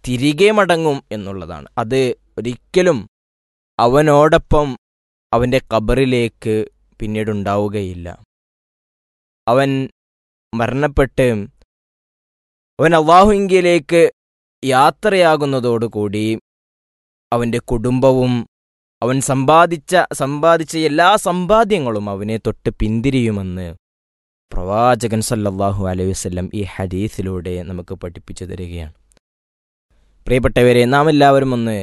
തിരികെ മടങ്ങും എന്നുള്ളതാണ് അത് ഒരിക്കലും അവനോടൊപ്പം അവൻ്റെ കബറിലേക്ക് പിന്നീടുണ്ടാവുകയില്ല അവൻ മരണപ്പെട്ട് അവൻ അള്ളാഹുങ്കിലേക്ക് യാത്രയാകുന്നതോടുകൂടി അവൻ്റെ കുടുംബവും അവൻ സമ്പാദിച്ച സമ്പാദിച്ച എല്ലാ സമ്പാദ്യങ്ങളും അവനെ തൊട്ട് പിന്തിരിയുമെന്ന് പ്രവാചകൻ സല്ലല്ലാഹു അലൈഹി വസല്ലം ഈ ഹദീസിലൂടെ നമുക്ക് പഠിപ്പിച്ചു തരികയാണ് പ്രിയപ്പെട്ടവരെ നാം എല്ലാവരും ഒന്ന്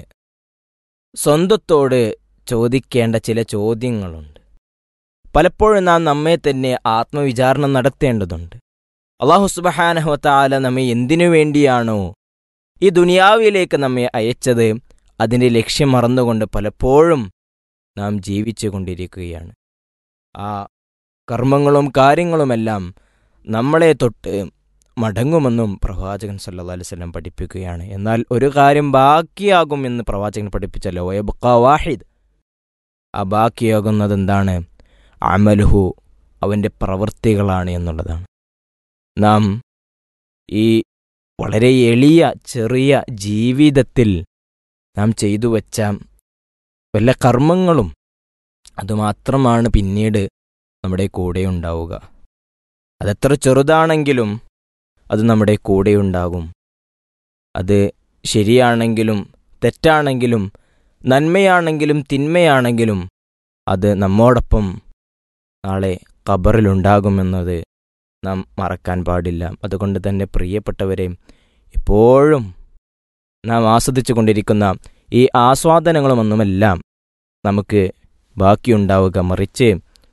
സ്വന്തത്തോട് ചോദിക്കേണ്ട ചില ചോദ്യങ്ങളുണ്ട് പലപ്പോഴും നാം നമ്മെ തന്നെ ആത്മവിചാരണ നടത്തേണ്ടതുണ്ട് അള്ളാഹു സുബഹാനഹുത്താല നമ്മെ എന്തിനു വേണ്ടിയാണോ ഈ ദുനിയാവിലേക്ക് നമ്മെ അയച്ചത് അതിൻ്റെ ലക്ഷ്യം മറന്നുകൊണ്ട് പലപ്പോഴും നാം ജീവിച്ചു കൊണ്ടിരിക്കുകയാണ് ആ കർമ്മങ്ങളും കാര്യങ്ങളുമെല്ലാം നമ്മളെ തൊട്ട് മടങ്ങുമെന്നും പ്രവാചകൻ സല്ലാ അലൈവല്ലം പഠിപ്പിക്കുകയാണ് എന്നാൽ ഒരു കാര്യം ബാക്കിയാകും എന്ന് പ്രവാചകൻ പഠിപ്പിച്ചല്ലോ വയബുക്ക വാഹിദ് ആ ബാക്കിയാകുന്നത് എന്താണ് അമലുഹു അവൻ്റെ പ്രവൃത്തികളാണ് എന്നുള്ളതാണ് നാം ഈ വളരെ എളിയ ചെറിയ ജീവിതത്തിൽ നാം ചെയ്തു വച്ച വല്ല കർമ്മങ്ങളും അതുമാത്രമാണ് പിന്നീട് നമ്മുടെ കൂടെ ഉണ്ടാവുക അതെത്ര ചെറുതാണെങ്കിലും അത് നമ്മുടെ കൂടെ ഉണ്ടാകും അത് ശരിയാണെങ്കിലും തെറ്റാണെങ്കിലും നന്മയാണെങ്കിലും തിന്മയാണെങ്കിലും അത് നമ്മോടൊപ്പം നാളെ ഖബറിലുണ്ടാകുമെന്നത് നാം മറക്കാൻ പാടില്ല അതുകൊണ്ട് തന്നെ പ്രിയപ്പെട്ടവരെ എപ്പോഴും നാം ആസ്വദിച്ചു കൊണ്ടിരിക്കുന്ന ഈ ആസ്വാദനങ്ങളുമൊന്നുമെല്ലാം നമുക്ക് ബാക്കിയുണ്ടാവുക മറിച്ച്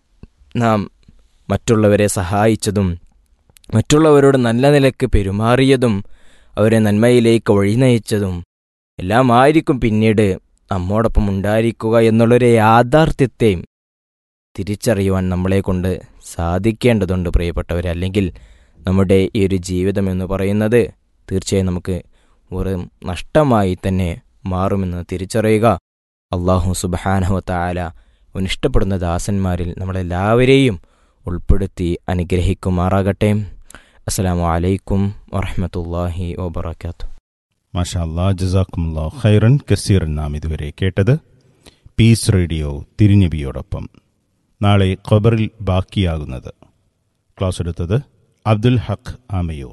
നാം മറ്റുള്ളവരെ സഹായിച്ചതും മറ്റുള്ളവരോട് നല്ല നിലക്ക് പെരുമാറിയതും അവരെ നന്മയിലേക്ക് വഴിനയിച്ചതും എല്ലാമായിരിക്കും പിന്നീട് നമ്മോടൊപ്പം ഉണ്ടായിരിക്കുക എന്നുള്ളൊരു യാഥാർത്ഥ്യത്തെ തിരിച്ചറിയുവാൻ നമ്മളെ കൊണ്ട് സാധിക്കേണ്ടതുണ്ട് പ്രിയപ്പെട്ടവരെ അല്ലെങ്കിൽ നമ്മുടെ ഈ ഒരു ജീവിതം എന്ന് പറയുന്നത് തീർച്ചയായും നമുക്ക് വെറും നഷ്ടമായി തന്നെ മാറുമെന്ന് തിരിച്ചറിയുക അള്ളാഹു സുബഹാനഹുത്താല അവനിഷ്ടപ്പെടുന്ന ദാസന്മാരിൽ നമ്മളെല്ലാവരെയും ഉൾപ്പെടുത്തി അനുഗ്രഹിക്കുമാറാകട്ടെ അസ്സലാമു അലൈക്കും വറഹമത്തല്ലാഹി വബർക്കാത്തു മാഷാ അല്ലാ ജസാക്കുമുല്ലാ ഖൈറൻ കസീറൻ നാം ഇതുവരെ കേട്ടത് പീസ് റേഡിയോ തിരുനബിയോടൊപ്പം നാളെ ഖബറിൽ ബാക്കിയാകുന്നത് ക്ലാസ് എടുത്തത് അബ്ദുൽ ഹക്ക് ആമയൂർ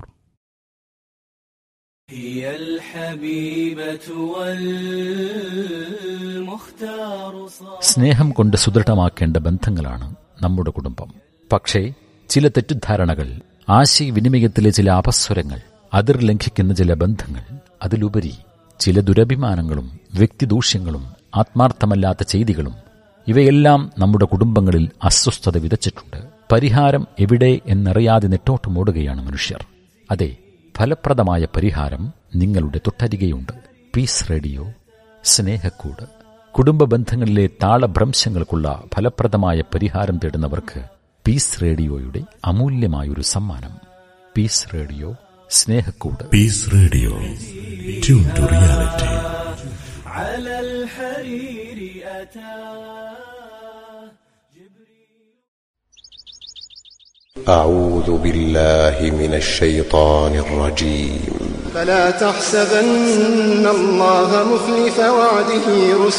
هي الحبيبة والمختار صار സ്നേഹം കൊണ്ട് സുദൃഢമാക്കേണ്ട ബന്ധങ്ങളാണ് നമ്മുടെ കുടുംബം പക്ഷേ ചില തെറ്റിദ്ധാരണകൾ ആശയവിനിമയത്തിലെ ചില അപസ്വരങ്ങൾ അതിർ ലംഘിക്കുന്ന ചില ബന്ധങ്ങൾ അതിലുപരി ചില ദുരഭിമാനങ്ങളും വ്യക്തിദൂഷ്യങ്ങളും ആത്മാർത്ഥമല്ലാത്ത ചെയ്തികളും ഇവയെല്ലാം നമ്മുടെ കുടുംബങ്ങളിൽ അസ്വസ്ഥത വിതച്ചിട്ടുണ്ട് പരിഹാരം എവിടെ എന്നറിയാതെ നെട്ടോട്ടമോടുകയാണ് മനുഷ്യർ അതെ ഫലപ്രദമായ പരിഹാരം നിങ്ങളുടെ തൊട്ടരികെയുണ്ട് പീസ് റേഡിയോ സ്നേഹക്കൂട് കുടുംബ ബന്ധങ്ങളിലെ താളഭ്രംശങ്ങൾക്കുള്ള ഫലപ്രദമായ പരിഹാരം തേടുന്നവർക്ക് പീസ് റേഡിയോയുടെ അമൂല്യമായൊരു സമ്മാനം പീസ് റേഡിയോ സ്നേഹക്കൂട് Peace Radio. Tune to reality. على الحرير أتى أعوذ بالله من الشيطان الرجيم فلا تحسبن الله مخلف وعده رسله